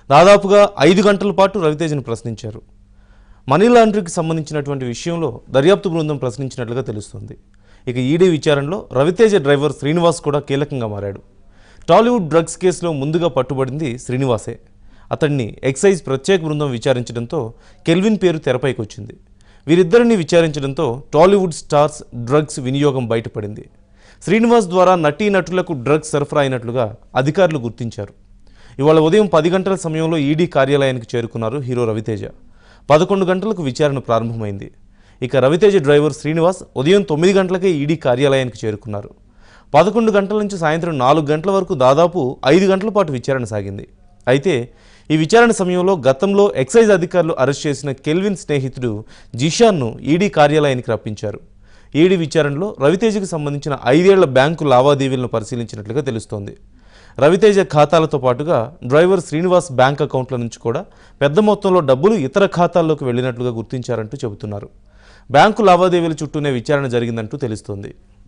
దాదాపుగా ఐదు గంటల పాటు రవితేజను ప్రశ్నించారు మనీ లాండరీకి సంబంధించినటువంటి విషయంలో దర్యాప్తు బృందం ప్రశ్నించినట్లుగా తెలుస్తుంది ఇక ఈడీ విచారణలో రవితేజ డ్రైవర్ శ్రీనివాస్ కూడా కీలకంగా మారాడు టాలీవుడ్ డ్రగ్స్ కేసులో ముందుగా పట్టుబడింది శ్రీనివాసే అతన్ని ఎక్సైజ్ ప్రత్యేక బృందం విచారించడంతో కెల్విన్ పేరు తెరపైకి వచ్చింది వీరిద్దరిని విచారించడంతో టాలీవుడ్ స్టార్స్ డ్రగ్స్ వినియోగం బయటపడింది శ్రీనివాస్ ద్వారా నటీనటులకు డ్రగ్స్ సరఫరా అయినట్లుగా అధికారులు గుర్తించారు ఇవాళ ఉదయం పది గంటల సమయంలో ఈడీ కార్యాలయానికి చేరుకున్నారు హీరో రవితేజ పదకొండు గంటలకు విచారణ ప్రారంభమైంది ఇక రవితేజ డ్రైవర్ శ్రీనివాస్ ఉదయం తొమ్మిది గంటలకే ఈడీ కార్యాలయానికి చేరుకున్నారు పదకొండు గంటల నుంచి సాయంత్రం నాలుగు గంటల వరకు దాదాపు ఐదు గంటల పాటు విచారణ సాగింది అయితే ఈ విచారణ సమయంలో గతంలో ఎక్సైజ్ అధికారులు అరెస్ట్ చేసిన కెల్విన్ స్నేహితుడు జిషాన్ను ఈడీ కార్యాలయానికి రప్పించారు ఈడీ విచారణలో రవితేజకు సంబంధించిన ఐదేళ్ల బ్యాంకు లావాదేవీలను పరిశీలించినట్లుగా తెలుస్తోంది రవితేజ ఖాతాలతో పాటుగా డ్రైవర్ శ్రీనివాస్ బ్యాంక్ అకౌంట్ల నుంచి కూడా పెద్ద మొత్తంలో డబ్బులు ఇతర ఖాతాల్లోకి వెళ్ళినట్లుగా గుర్తించారంటూ చెబుతున్నారు బ్యాంకు లావాదేవీల చుట్టూనే విచారణ జరిగిందంటూ తెలుస్తోంది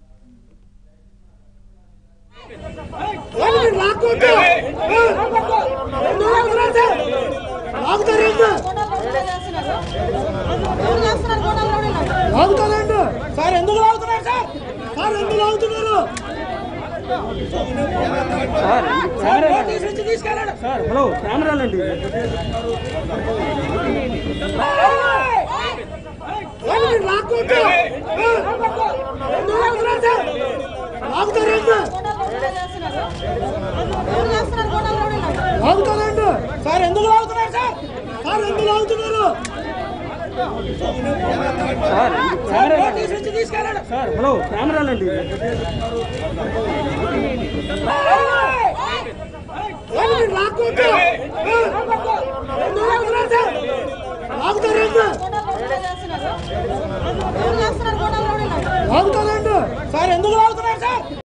ఏమి మీరు లాక్కుంటే? ఏ? ఎందుకు లాగుతున్నారు సార్? లాగుతారేంటి? లాగుతారేంటి? సార్ ఎందుకు లాగుతున్నారు సార్ సార్ ఎందుకు లాగుతున్నారు సార్ నోటీస్ ఇచ్చి తీసుకెళ్ళండి సార్ హలో కెమెరాలండి ఏమి మీరు లాక్కుంటే? ఏ? ఎందుకు లాగుతున్నారు సార్ లాగుతారేంటి లాగుతారేంటి సార్ ఎందుకు లాగుతున్నారు సార్ సార్ ఎందుకు లాగుతున్నారు సార్ సార్ నోటీస్ ఇచ్చి తీసుకెళ్ళండి సార్ హలో కెమెరాలండి ఏమి మీరు లాక్కుంటే? ఏ? ఎందుకు లాగుతున్నారు సార్ లాగుతారేంటి లాగుతారేంటి సార్ ఎందుకు లాగుతున్నారు సార్